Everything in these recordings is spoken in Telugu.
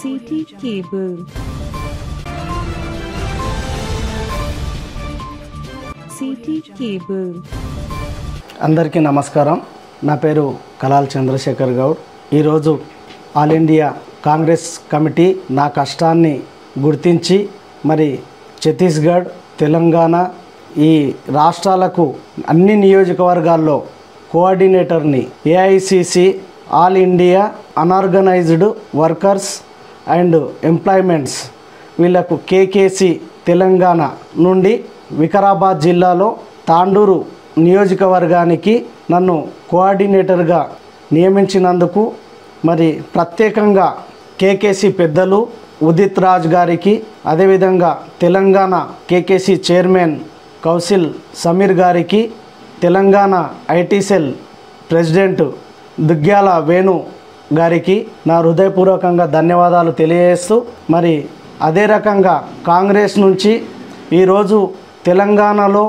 CT cable. CT cable. అందరికీ నమస్కారం నా పేరు కలాల్ చంద్రశేఖర్ గౌడ్ ఈరోజు ఆల్ ఇండియా కాంగ్రెస్ కమిటీ నా కష్టాన్ని గుర్తించి మరి ఛత్తీస్గఢ్ తెలంగాణ ఈ రాష్ట్రాలకు అన్ని నియోజకవర్గాల్లో కోఆర్డినేటర్ని AICC all India unorganised workers and employments వీళ్లకు కేకేసి తెలంగాణ నుండి వికారాబాద్ జిల్లాలో తాండూరు నియోజకవర్గానికి నన్ను కోఆర్డినేటర్గా నియమించినందుకు మరి ప్రత్యేకంగా కేకేసి పెద్దలు ఉదిత్ రాజ్ గారికి అదేవిధంగా తెలంగాణ కేకేసి చైర్మన్ కౌశిల్ సమీర్ గారికి Telangana IT cell president Duggyala Venu గారికి నా హృదయపూర్వకంగా ధన్యవాదాలు తెలియజేస్తూ మరి అదే రకంగా కాంగ్రెస్ నుంచి ఈరోజు తెలంగాణలో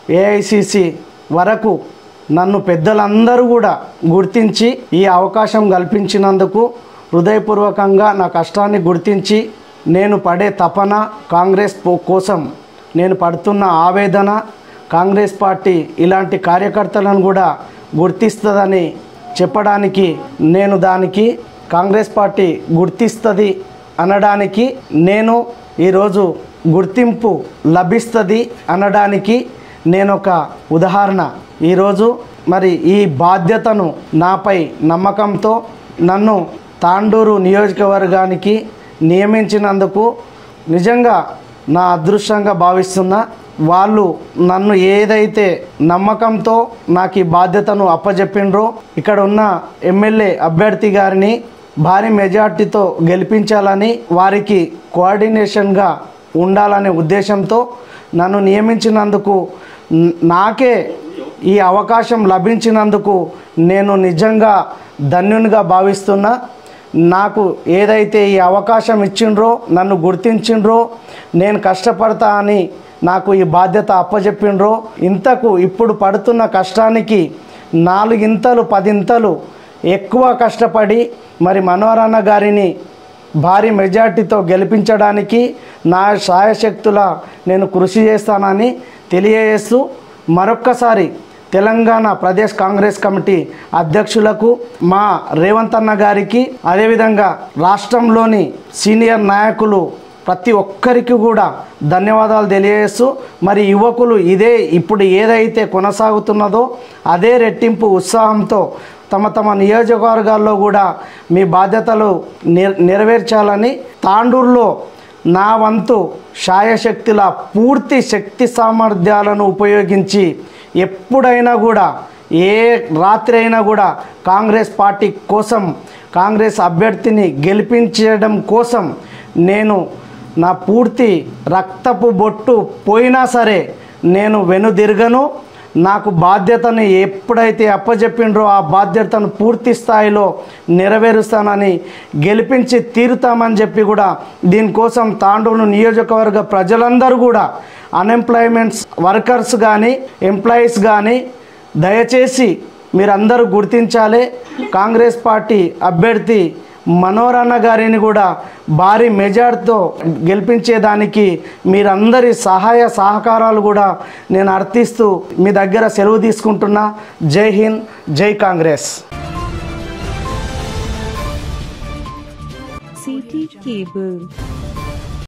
ఏఐసిసి వరకు నన్ను పెద్దలందరూ కూడా గుర్తించి ఈ అవకాశం కల్పించినందుకు హృదయపూర్వకంగా నా కష్టాన్ని గుర్తించి నేను పడే తపన కాంగ్రెస్ పో- కోసం నేను పడుతున్న ఆవేదన కాంగ్రెస్ పార్టీ ఇలాంటి కార్యకర్తలను కూడా గుర్తిస్తుందని చెప్పడానికి నేను దానికి కాంగ్రెస్ పార్టీ గుర్తిస్తుంది అనడానికి నేను ఈరోజు గుర్తింపు లభిస్తుంది అనడానికి నేను ఒక ఉదాహరణ ఈరోజు మరి ఈ బాధ్యతను నాపై నమ్మకంతో నన్ను తాండూరు నియోజకవర్గానికి నియమించినందుకు నిజంగా నా అదృష్టంగా భావిస్తున్నా వాళ్ళు నన్ను ఏదైతే నమ్మకంతో నాకు ఈ బాధ్యతను అప్పజెప్పిండ్రో ఇక్కడ ఉన్న ఎమ్మెల్యే అభ్యర్థి గారిని భారీ మెజార్టీతో గెలిపించాలని వారికి కోఆర్డినేషన్గా ఉండాలనే ఉద్దేశంతో నన్ను నియమించినందుకు న- నాకే ఈ అవకాశం లభించినందుకు నేను నిజంగా ధన్యునిగా భావిస్తున్నా నాకు ఏదైతే ఈ అవకాశం ఇచ్చిండ్రో నన్ను గుర్తించిండ్రో నేను కష్టపడతా అని నాకు ఈ బాధ్యత అప్పచెప్పిండ్రో ఇంతకు ఇప్పుడు పడుతున్న కష్టానికి నాలుగింతలు పదింతలు ఎక్కువ కష్టపడి మరి మనోహరన్న గారిని భారీ మెజార్టీతో గెలిపించడానికి నా సాయశక్తుల నేను కృషి చేస్తానని తెలియజేస్తూ మరొక్కసారి తెలంగాణ ప్రదేశ్ కాంగ్రెస్ కమిటీ అధ్యక్షులకు మా రేవంత్ అన్న గారికి అదేవిధంగా రాష్ట్రంలోని సీనియర్ నాయకులు ప్రతి ఒక్కరికి కూడా ధన్యవాదాలు తెలియజేస్తూ మరి యువకులు ఇదే ఇప్పుడు ఏదైతే కొనసాగుతున్నదో అదే రెట్టింపు ఉత్సాహంతో తమ తమ నియోజకవర్గాల్లో కూడా మీ బాధ్యతలు నెర నెరవేర్చాలని తాండూరులో నా వంతు శాయశక్తుల పూర్తి శక్తి సామర్థ్యాలను ఉపయోగించి ఎప్పుడైనా కూడా ఏ రాత్రి అయినా కూడా కాంగ్రెస్ పార్టీ కోసం కాంగ్రెస్ అభ్యర్థిని గెలిపించడం కోసం నేను నా పూర్తి రక్తపు బొట్టు పోయినా సరే నేను వెనుదిరగను నాకు బాధ్యతను ఎప్పుడైతే అప్పచెప్పిండ్రో ఆ బాధ్యతను పూర్తి స్థాయిలో నెరవేరుస్తానని గెలిపించి తీరుతామని చెప్పి కూడా దీనికోసం తాండూరు నియోజకవర్గ ప్రజలందరూ కూడా అన్ఎంప్లాయ్మెంట్స్ వర్కర్స్ కానీ ఎంప్లాయీస్ కానీ దయచేసి మీరందరూ గుర్తించాలి కాంగ్రెస్ పార్టీ అభ్యర్థి మనోరన్న గారిని కూడా భారీ మెజార్టీతో గెలిపించేదానికి మీరందరి సహాయ సహకారాలు కూడా నేను అర్థిస్తూ మీ దగ్గర సెలవు తీసుకుంటున్నా జై హింద్ జై కాంగ్రెస్ CT cable.